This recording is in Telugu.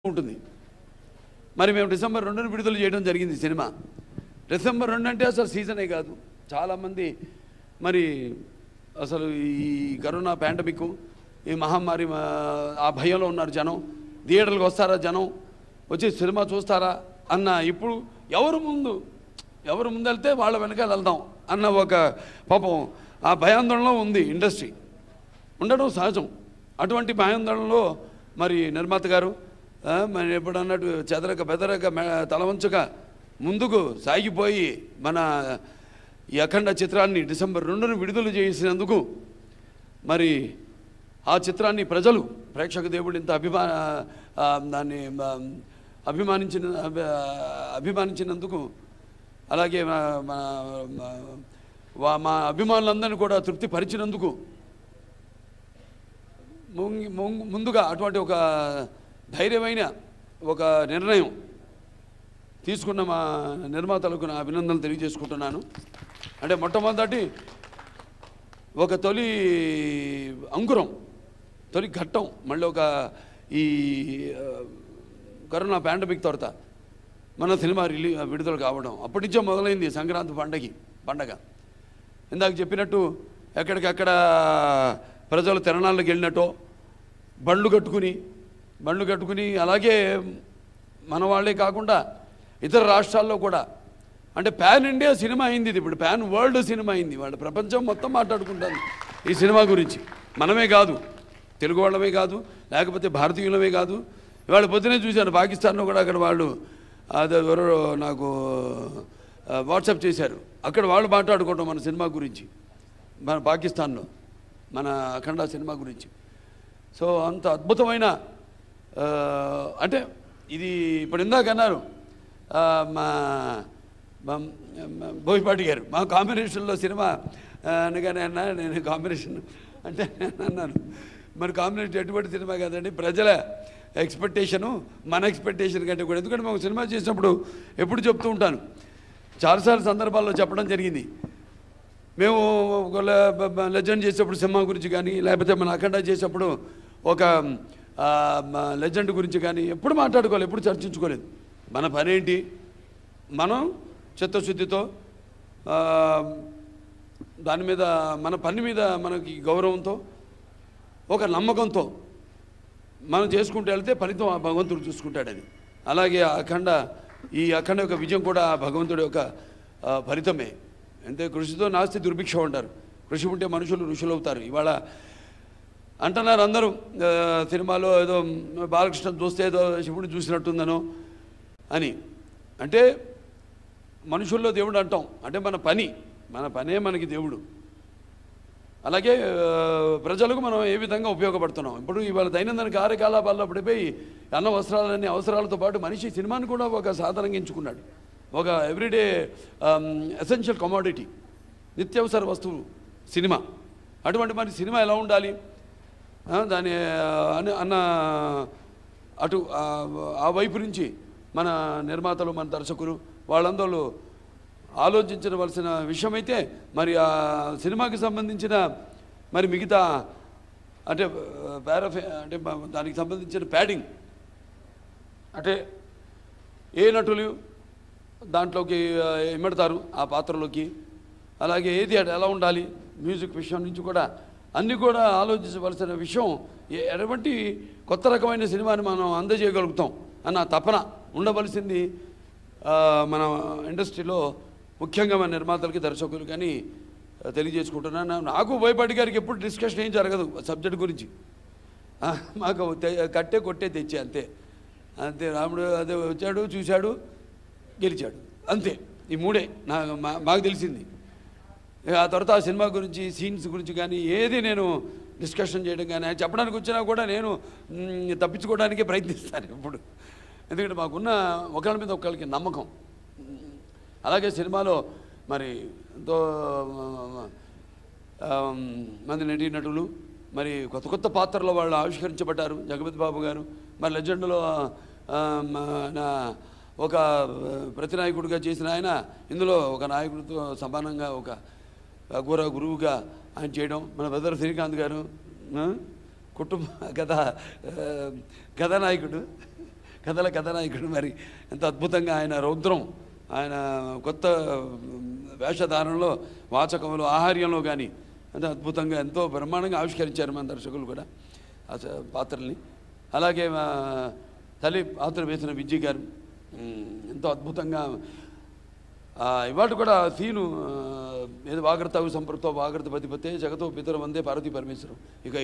ఉంటుంది మరి మేము డిసెంబర్ రెండున విడుదల చేయడం జరిగింది సినిమా డిసెంబర్ రెండు అంటే అసలు సీజనే కాదు చాలామంది మరి అసలు ఈ కరోనా పాండమిక్ ఈ మహమ్మారి ఆ, ఆ భయంలో ఉన్నారు జనం థియేటర్లకు వస్తారా జనం వచ్చి సినిమా చూస్తారా అన్న ఇప్పుడు ఎవరు ముందు ఎవరు ముందు వెళ్తే వాళ్ళ వెనకాల వెళ్దాం అన్న ఒక పాపం ఆ భయాందోళనలో ఉంది ఇండస్ట్రీ ఉండడం సహజం అటువంటి భయాందోళనలో మరి నిర్మాత గారు ఆ, మరి ఎప్పుడు అన్నట్టు చెదరక బెదరక మె- తల వంచక ముందుకు సాగిపోయి మన ఈ అఖండ చిత్రాన్ని డిసెంబర్ రెండున విడుదల చేసినందుకు మరి ఆ చిత్రాన్ని ప్రజలు ప్రేక్షక దేవుడు ఇంత అభిమా ఆ, దాన్ని ఆ, అభిమానించిన అభి- అభిమానించినందుకు అలాగే మా- మా- మా- వా- మా అభిమానులందరినీ కూడా తృప్తిపరిచినందుకు ముంగి ముంగ్- ముందుగా అటువంటి ఒక ధైర్యమైన ఒక నిర్ణయం తీసుకున్న మా నిర్మాతలకు నా అభినందనలు తెలియజేసుకుంటున్నాను అంటే మొట్టమొదటి ఒక తొలి అంకురం తొలి ఘట్టం మళ్ళీ ఒక ఈ ఆ, కరోనా పాండమిక్ తర్వాత మన సినిమా రిలీ విడుదల కావడం అప్పటి నుంచే మొదలైంది సంక్రాంతి పండగ పండగ ఇందాక చెప్పినట్టు ఎక్కడికక్కడ ప్రజలు తిరణాలకు వెళ్ళినట్టో బండ్లు కట్టుకుని బండ్లు కట్టుకుని అలాగే మన వాళ్ళే కాకుండా ఇతర రాష్ట్రాల్లో కూడా అంటే పాన్ ఇండియా సినిమా అయింది ఇది ఇప్పుడు పాన్ వరల్డ్ సినిమా అయింది వాళ్ళ ప్రపంచం మొత్తం మాట్లాడుకుంటుంది ఈ సినిమా గురించి మనమే కాదు తెలుగు వాళ్ళమే కాదు లేకపోతే భారతీయులమే కాదు ఇవాళ పొద్దునే చూశాను పాకిస్తాన్లో కూడా అక్కడ వాళ్ళు అది ఎవరో నాకు ఆ, వాట్సాప్ చేశారు అక్కడ వాళ్ళు మాట్లాడుకోవటం మన సినిమా గురించి మన పాకిస్తాన్లో మన అఖండ సినిమా గురించి సో అంత అద్భుతమైన ఆ, అంటే ఇది ఇప్పుడు ఇందాక అన్నారు ఆ, మా మా మా బోయపాటి గారు మా కాంబినేషన్లో సినిమా ఆ, అనగానే అన్నా నేను కాంబినేషన్ అంటే నేను అన్నాను మరి కాంబినేషన్ ఎటువంటి సినిమా కాదండి ప్రజల ఎక్స్పెక్టేషను మన ఎక్స్పెక్టేషన్ కంటే కూడా ఎందుకంటే మేము సినిమా చేసినప్పుడు ఎప్పుడు చెప్తూ ఉంటాను చాలాసార్లు సందర్భాల్లో చెప్పడం జరిగింది మేము ఒక లెజెండ్ చేసేప్పుడు సినిమా గురించి కానీ లేకపోతే మన అఖండ చేసేప్పుడు ఒక లెజెండ్ గురించి కానీ ఎప్పుడు మాట్లాడుకోలేదు ఎప్పుడు చర్చించుకోలేదు మన పని ఏంటి మనం చిత్తశుద్ధితో ఆ, దాని మీద మన పని మీద మనకి గౌరవంతో ఒక నమ్మకంతో మనం చేసుకుంటూ వెళ్తే ఫలితం ఆ భగవంతుడు చూసుకుంటాడని అలాగే ఆ అఖండ ఈ అఖండ యొక్క విజయం కూడా ఆ భగవంతుడి యొక్క ఆ, ఫలితమే అంతే కృషితో నాస్తి దుర్భిక్షం అంటారు కృషి ఉంటే మనుషులు ఋషులు అవుతారు ఇవాళ అంటున్నారు అందరూ ఆ, సినిమాలో ఏదో బాలకృష్ణ చూస్తే ఏదో శివుడిని చూసినట్టుందనో అని అంటే మనుషుల్లో దేవుడు అంటాం అంటే మన పని మన పనే మనకి దేవుడు అలాగే ఆ, ప్రజలకు మనం ఏ విధంగా ఉపయోగపడుతున్నాం ఇప్పుడు ఇవాళ దైనందిన కార్యకలాపాల్లో పడిపోయి అన్న వస్త్రాలన్నీ అవసరాలతో పాటు మనిషి సినిమాని కూడా ఒక సాధనంగా ఎంచుకున్నాడు ఒక ఎవ్రీడే ఎసెన్షియల్ కమాడిటీ నిత్యావసర వస్తువు సినిమా అటువంటి మరి సినిమా ఎలా ఉండాలి ఆ, దాని ఆ, అన్న- అన్న అటు ఆ, ఆ వైపు నుంచి మన నిర్మాతలు మన దర్శకులు వాళ్ళందరూ ఆలోచించవలసిన విషయం అయితే మరి ఆ సినిమాకి సంబంధించిన మరి మిగతా అంటే పారాఫ్ అంటే మ- దానికి సంబంధించిన ప్యాడింగ్ అంటే ఏ నటులు దాంట్లోకి ఆ, ఇమ్మడతారు ఆ పాత్రలోకి అలాగే ఏది అటు ఎలా ఉండాలి మ్యూజిక్ విషయం నుంచి కూడా అన్నీ కూడా ఆలోచించవలసిన విషయం ఏ- ఎటువంటి కొత్త రకమైన సినిమాని మనం అందజేయగలుగుతాం అన్న తపన ఉండవలసింది ఆ, మన ఇండస్ట్రీలో ముఖ్యంగా మన నిర్మాతలకి దర్శకులు కానీ తెలియజేసుకుంటున్నాను నాకు భయపడి గారికి ఎప్పుడు డిస్కషన్ ఏం జరగదు సబ్జెక్ట్ గురించి ఆ, మాకు తె- కట్టే కొట్టే తెచ్చే అంతే అంతే రాముడు అదే వచ్చాడు చూశాడు గెలిచాడు అంతే ఈ మూడే నా మా- మాకు తెలిసింది ఇక ఆ తర్వాత ఆ సినిమా గురించి సీన్స్ గురించి కానీ ఏది నేను డిస్కషన్ చేయడం కానీ ఆయన చెప్పడానికి వచ్చినా కూడా నేను మ్, తప్పించుకోవడానికే ప్రయత్నిస్తాను ఎప్పుడు ఎందుకంటే మాకున్న ఒకళ్ళ మీద ఒకళ్ళకి నమ్మకం మ్, అలాగే సినిమాలో మరి ఎంతో ఆ, మంది నటీ నటులు మరి కొత్త కొత్త పాత్రలో వాళ్ళు ఆవిష్కరించబడ్డారు జగపతి బాబు గారు మరి లెజెండ్లో ఆ, మన ఒక ప్రతినాయకుడిగా చేసిన ఆయన ఇందులో ఒక నాయకుడితో సమానంగా ఒక ఘోర గురువుగా ఆయన చేయడం మన బ్రదర్ శ్రీకాంత్ గారు ఆ, కుటుంబ కథ ఆ, కథానాయకుడు కథల కథనాయకుడు మరి ఎంత అద్భుతంగా ఆయన రౌద్రం ఆయన కొత్త వేషధారణలో వాచకంలో ఆహార్యంలో కానీ ఎంత అద్భుతంగా ఎంతో బ్రహ్మాండంగా ఆవిష్కరించారు మన దర్శకులు కూడా ఆ స- పాత్రల్ని అలాగే మా తల్లి పాత్ర వేసిన విజయ్ గారు ఉమ్, ఎంతో అద్భుతంగా ఆ, ఇవాళ కూడా సీను ఆ, ఏదో వాగ్రతావు సంపృక్తో వాగ్రత పతిపతే జగతో పితర వందే పార్వతీ పరమేశ్వరం ఇక